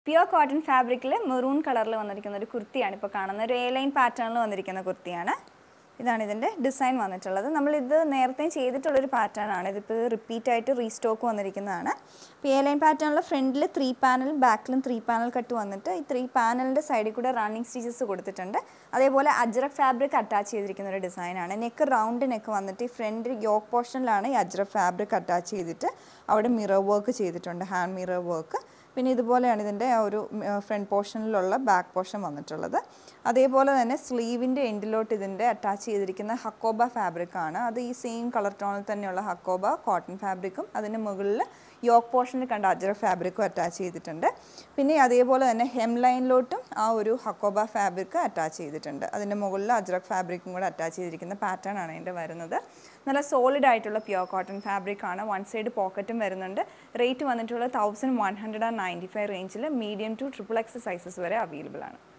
pure cotton ഫാബ്രിക്കിൽ maroon കളറിൽ വന്നിരിക്കുന്ന ഒരു കുർത്തിയാണ് ഇപ്പോൾ കാണുന്നത് ഒരു എ ലൈൻ പാറ്റേണിൽ വന്നിരിക്കുന്ന കുർത്തിയാണ് ഇതാണ് ഇതിൻ്റെ ഡിസൈൻ വന്നിട്ടുള്ളത് നമ്മളിത് നേരത്തെ ചെയ്തിട്ടുള്ളൊരു പാറ്റേൺ ആണ് ഇതിപ്പോൾ റിപ്പീറ്റ് ആയിട്ട് റീസ്റ്റോക്ക് വന്നിരിക്കുന്നതാണ് ഇപ്പോൾ എ ലൈൻ പാറ്റേണിൽ ഫ്രണ്ടിൽ ത്രീ പാനൽ ബാക്കിലും ത്രീ പാനൽ കട്ട് വന്നിട്ട് ഈ ത്രീ പാനലിൻ്റെ സൈഡിൽ കൂടെ റണ്ണിങ് സ്റ്റിച്ചസ് കൊടുത്തിട്ടുണ്ട് അതേപോലെ അജ്രക് ഫാബ്രിക് അറ്റാച്ച് ചെയ്തിരിക്കുന്ന ഒരു ഡിസൈനാണ് നെക്ക് റൗണ്ട് നെക്ക് വന്നിട്ട് ഈ ഫ്രണ്ട് യോക്ക് പോർഷനിലാണ് ഈ അജ്രക് ഫാബ്രിക് അറ്റാച്ച് ചെയ്തിട്ട് അവിടെ മിറർ വർക്ക് ചെയ്തിട്ടുണ്ട് ഹാൻഡ് മിറർ വർക്ക് പിന്നെ ഇതുപോലെയാണ് ഇതിൻ്റെ ആ ഒരു ഫ്രണ്ട് പോർഷനിലുള്ള ബാക്ക് പോർഷൻ വന്നിട്ടുള്ളത് അതേപോലെ തന്നെ സ്ലീവിൻ്റെ എൻഡിലോട്ട് ഇതിൻ്റെ അറ്റാച്ച് ചെയ്തിരിക്കുന്ന ഹക്കോബ ഫാബ്രിക് ആണ് അത് ഈ സെയിം കളർ ടോണിൽ തന്നെയുള്ള ഹക്കോബ കോട്ടൺ ഫാബ്രിക്കും അതിന് മുകളിൽ യോക്ക് പോർഷനിൽ കണ്ട അജറ ഫാബ്രിക്കും അറ്റാച്ച് ചെയ്തിട്ടുണ്ട് പിന്നെ അതേപോലെ തന്നെ ഹെം ലൈനിലോട്ടും ആ ഒരു ഹക്കോബ ഫാബ്രിക് അറ്റാച്ച് ചെയ്തിട്ടുണ്ട് അതിൻ്റെ മുകളിൽ അജ്രക് ഫാബ്രിക്കും കൂടെ അറ്റാച്ച് ചെയ്തിരിക്കുന്ന പാറ്റേൺ ആണ് ഇതിൻ്റെ വരുന്നത് നല്ല സോളിഡ് ആയിട്ടുള്ള പ്യുവർ കോട്ടൺ ഫാബ്രിക് ആണ് വൺ സൈഡ് പോക്കറ്റും വരുന്നുണ്ട് റേറ്റ് വന്നിട്ടുള്ള thousand one hundred and ninety five റേഞ്ചിൽ medium to triple X sizes വരെ അവൈലബിൾ ആണ്